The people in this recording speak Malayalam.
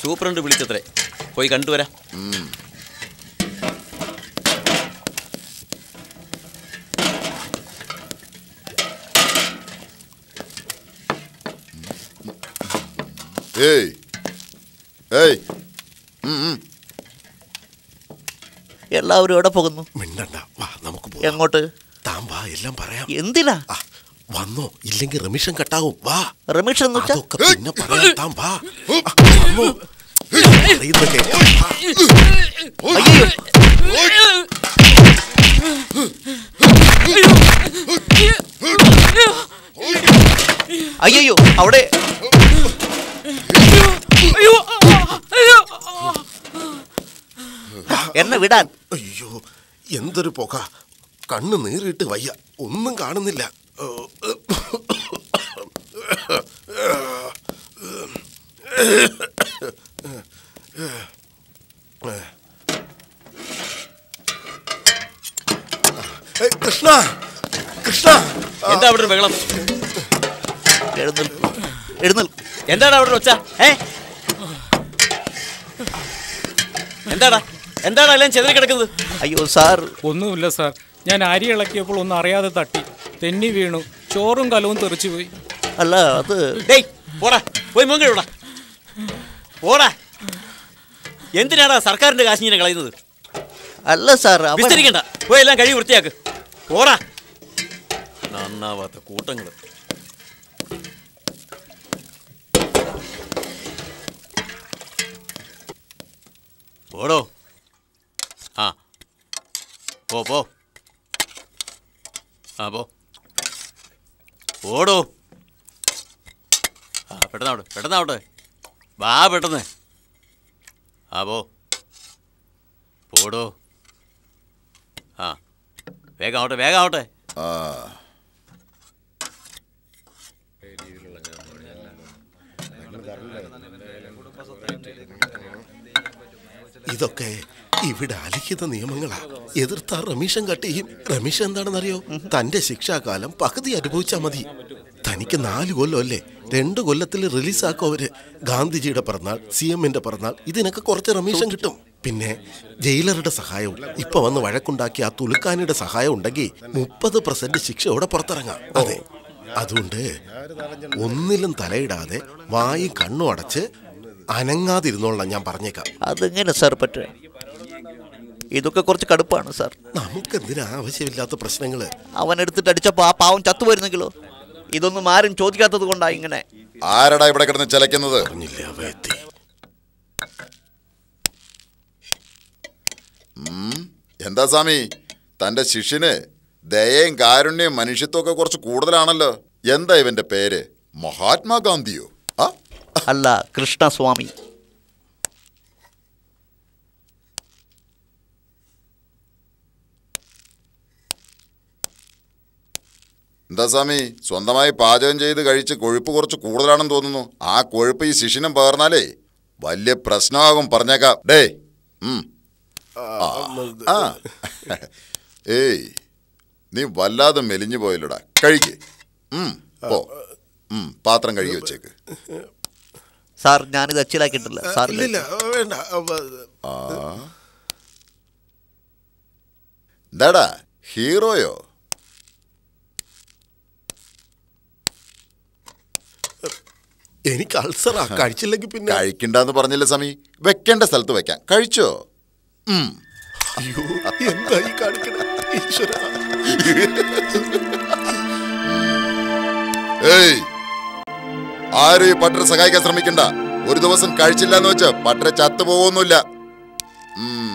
സൂപ്രണ്ട് വിളിച്ചത്രേ പോയി കണ്ടുവരാം ഏയ് ഏയ് ഉം, ഉം. എല്ലാവരും എവിടെ പോകുന്നു മിണ്ടണ്ട വാ നമുക്ക് പോവാം. എങ്ങോട്ട് താൻ വാ എല്ലാം പറയാം എന്തിനാ ആ, വന്നോ ഇല്ലെങ്കിൽ റെമിഷൻ കട്ടാവും വാ റമേഷ് എന്ന് വെച്ചാ അതൊക്കെ പിന്നെ പറയാം താൻ വാ ആ, വന്നോ. പറയുന്നത് കേൾക്കാം. അയ്യോ അയ്യോ അവിടെ എന്നെ വിടാൻ അയ്യോ എന്തൊരു പുക കണ്ണ് നീറിയിട്ട് വയ്യ ഒന്നും കാണുന്നില്ല ഓ, ഏ, കൃഷ്ണ കൃഷ്ണ എന്താ അവിടെ ഒരു ബഹളം എഴുന്നേൽപ്പ് എഴുന്നേൽപ്പ് എന്താണ് അവിടെ ഒച്ച ഏ എന്താടാ എന്താടാ എല്ലാം ചെതറി കിടക്കുന്നത് അയ്യോ സാർ ഒന്നുമില്ല സാർ ഞാൻ അരി ഇളക്കിയപ്പോൾ ഒന്നും അറിയാതെ തട്ടി തെന്നി വീണു ചോറും കലവും തെറിച്ചു പോയി അല്ല അത് ഡേയ് പോടാ പോയി മുങ്ങിടാ പോടാ എന്തിനാടാ സർക്കാരിന്റെ കാശ് ഇങ്ങനെ കളയുന്നത് അല്ല സാർ അവൻ വിസ്തരിക്കണ്ട പോയി എല്ലാം കഴിവ് വൃത്തിയാക്ക് പോടാ നന്നാവാത്ത കൂട്ടങ്ങൾ പോടോ ആ പോ പോ ആ പോ പോടോ ആ പെട്ടെന്നാവട്ടെ പെട്ടെന്നാവട്ടെ വാ പെട്ടെന്ന് ആ പോ പോടോ ആ വേഗം ആവട്ടെ വേഗം ആവട്ടെ ആ ഇതൊക്കെ ഇവിടെ അലിഖിത നിയമങ്ങളാ എതിർത്താ റമീഷൻ കട്ടിയും റമീഷൻ എന്താണെന്നറിയോ തന്റെ ശിക്ഷാകാലം പകുതി അനുഭവിച്ചാ മതി തനിക്ക് നാല് കൊല്ലം അല്ലേ രണ്ട് കൊല്ലത്തിൽ റിലീസാക്കും അവര് ഗാന്ധിജിയുടെ പിറന്നാൾ സി എമ്മിന്റെ പിറന്നാൾ ഇതിനൊക്കെ കുറച്ച് റമീഷൻ കിട്ടും പിന്നെ ജയിലറുടെ സഹായവും ഇപ്പൊ വന്ന് വഴക്കുണ്ടാക്കിയ ആ തുലുക്കാനിയുടെ സഹായം ഉണ്ടെങ്കിൽ മുപ്പത് പെർസെന്റ് ശിക്ഷയോടെ പുറത്തിറങ്ങാം അതെ അതുകൊണ്ട് ഒന്നിലും തലയിടാതെ വായും കണ്ണും അടച്ച് അനങ്ങാതിരുന്നോളാം ഞാൻ പറഞ്ഞേക്കാം അതെങ്ങനെ സാർ പറ്റുക ഇതൊക്കെ കുറച്ച് കടുപ്പാണ് സാർ നമുക്കെന്തിനാ ആവശ്യമില്ലാത്ത പ്രശ്നങ്ങള് അവൻ എടുത്തിട്ട് അടിച്ചപ്പോൾ ആ പാവം ചത്തുപോയിരുന്നെങ്കിലോ ഇതൊന്നും ആരും ചോദിക്കാത്തത് കൊണ്ടാ ഇങ്ങനെ ആരടാ ഇവിടെ കിടന്ന് ചിലക്കുന്നത് പറഞ്ഞില്ല അവ എത്തി എന്താ സ്വാമി തന്റെ ശിഷ്യന് ദയയും കാരുണ്യവും മനുഷ്യത്വമൊക്കെ കുറച്ച് കൂടുതലാണല്ലോ എന്താ ഇവന്റെ പേര് മഹാത്മാഗാന്ധിയോ ആ അല്ല കൃഷ്ണസ്വാമി എന്താ സ്വാമി സ്വന്തമായി പാചകം ചെയ്ത് കഴിച്ച് കൊഴുപ്പ് കുറച്ച് കൂടുതലാണെന്ന് തോന്നുന്നു ആ കൊഴുപ്പ് ഈ ശിഷ്യനും പകർന്നാലേ വലിയ പ്രശ്നമാകും പറഞ്ഞേക്കാം ഡേ ഉം. ആ ഏയ് നീ വല്ലാതെ മെലിഞ്ഞു പോയല്ലോടാ കഴിക്ക് ഉം, പോ ഉം, പാത്രം കഴുകി വെച്ചേക്ക് സാർ ഞാനിത് അച്ചിലാക്കിയിട്ടില്ല സാർ ഇല്ലില്ല വേണ്ട അവ- ആ എന്താടാ ഹീറോയോ എനിക്ക് അൾസറാ കഴിച്ചില്ലെങ്കിൽ പിന്നെ കഴിക്കണ്ടെന്ന് പറഞ്ഞില്ല സമി വെക്കേണ്ട സ്ഥലത്ത് വെക്കാം കഴിച്ചോ ഉം. അയ്യോ എന്തായി കാണിക്കണേ ഈശ്വര ഏയ് ആരും ഈ പട്ടരെ സഹായിക്കാൻ ശ്രമിക്കണ്ട ഒരു ദിവസം കഴിച്ചില്ല എന്ന് വെച്ച് പട്ടരെ ചത്തുപോകൊന്നുമില്ല ഉം.